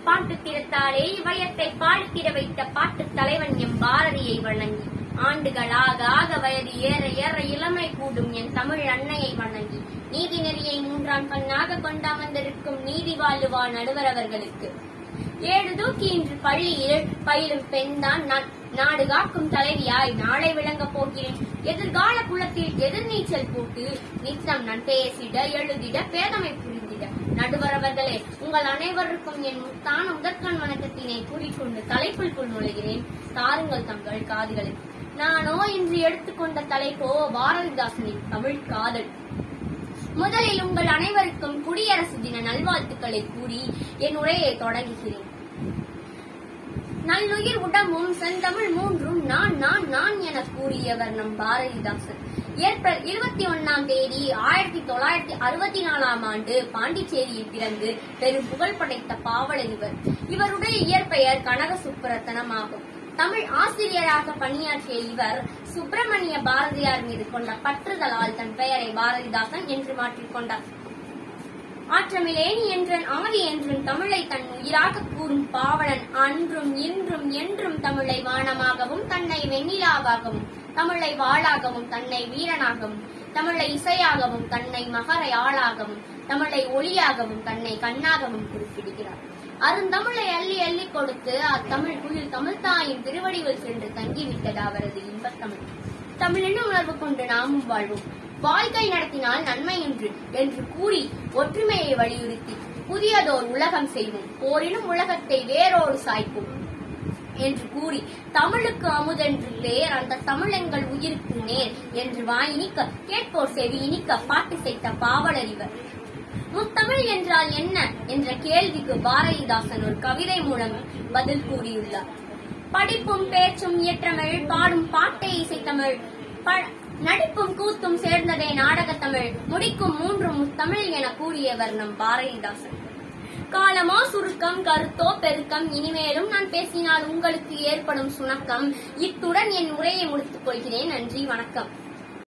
பாட்டு திறத்தாலே இவயத்தை பாடித்திட வைத்த பாட்டு தலைவன் எம் பாரதியை வணங்கி ஆண்டுகளாக ஆக வயது ஏற ஏற இளமை கூடும் என் தமிழ் அன்னையை வணங்கி நீதி நெறியை மூன்றாம் கண்ணாக கொண்டாமந்திருக்கும் நீதி வாழுவா நடுவர் அவர்களுக்கு ஏழு தூக்கி இன்று பள்ளியில் பயிலும் பெண்தான் நான் நாடு காக்கும் தலைவியாய் நாளை விளங்கப் போகிறேன் எதிர்கால குளத்தில் எதிர்நீச்சல் போட்டு நித்தம் நான் பேசிட எழுதிட பேதமை புரிந்திட நடுவரவர்களே உங்கள் அனைவருக்கும் என் முத்தான முதற்கண் வணக்கத்தினை கூறிக்கொண்டு தலைப்புக்குள் நுழைகிறேன் தாருங்கள் தங்கள் காதுகளை நானோ இன்று எடுத்துக்கொண்ட தலைப்போ பாரதிதாசனின் தமிழ் காதல் முதலில் உங்கள் அனைவருக்கும் குடியரசு தின நல்வாழ்த்துக்களை கூறி என் உரையை தொடங்குகிறேன் நல்லுயிர் உடம்பும் செந்தமிழ் மூன்றும் நான் நான் நான் என கூறியவர் நம் பாரதிதாசன் ஏப்ரல் இருபத்தி ஒன்னாம் தேதி ஆயிரத்தி தொள்ளாயிரத்தி அறுபத்தி நாலாம் ஆண்டு பாண்டிச்சேரியில் பிறந்து பெரும் புகழ் படைத்த பாவலர் இவர் இவருடைய இயற்பெயர் கனக சுப்பரத்தனம் ஆகும் தமிழ் ஆசிரியராக பணியாற்றிய இவர் சுப்பிரமணிய பாரதியார் மீது கொண்ட பற்றுதலால் தன் பெயரை பாரதிதாசன் என்று மாற்றிக்கொண்டார் ஆற்றமிலேனி என்றன் ஆதி என்றும் தமிழை தன் உயிராக கூறும் பாவலன் அன்றும் இன்றும் என்றும் தமிழை வானமாகவும் தன்னை வெண்ணிலாவாகவும் தமிழை வாளாகவும் தன்னை வீரனாகவும் தமிழை இசையாகவும் தன்னை மகரை ஆளாகவும் தமிழை ஒளியாகவும் தன்னை கண்ணாகவும் குறிப்பிடுகிறார் அருந்தமிழை அள்ளி அள்ளி கொடுத்து அத்தமிழ் குயில் தமிழ்தாயின் திருவடிவில் சென்று தங்கிவிட்டது அவரது இன்பத்தமிழ் தமிழின உணர்வு கொண்டு நாமும் வாழ்வோம் வாழ்க்கை நடத்தினால் நன்மை என்று என்று கூறி ஒற்றுமையை வலியுறுத்தி புதியதோர் உலகம் செய்வோம் போரினும் உலகத்தை வேரோடு சாய்ப்போம் என்று கூறி தமிழுக்கு அமுதென்று பேர் அந்த தமிழ் எங்கள் உயிருக்கு நேர் என்று வாயினிக்க கேட்போர் செவி இனிக்க பாட்டு செய்த பாவலர் இவர் முத்தமிழ் என்றால் என்ன என்ற கேள்விக்கு பாரதிதாசன் ஒரு கவிதை மூலம் பதில் கூறியுள்ளார் படிப்பும் பேச்சும் இயற்றமிழ் பாடும் பாட்டை இசைத்தமிழ் ப- நடிப்பும் கூத்தும் சேர்ந்ததே நாடகத்தமிழ் முடிக்கும் மூன்றும் முத்தமிழ் என கூறியவர் நம் பாரதிதாசன் காலமோ சுருக்கம் கருத்தோ பெருக்கம் இனிமேலும் நான் பேசினால் உங்களுக்கு ஏற்படும் சுணக்கம் இத்துடன் என் உரையை முடித்துக் கொள்கிறேன் நன்றி வணக்கம்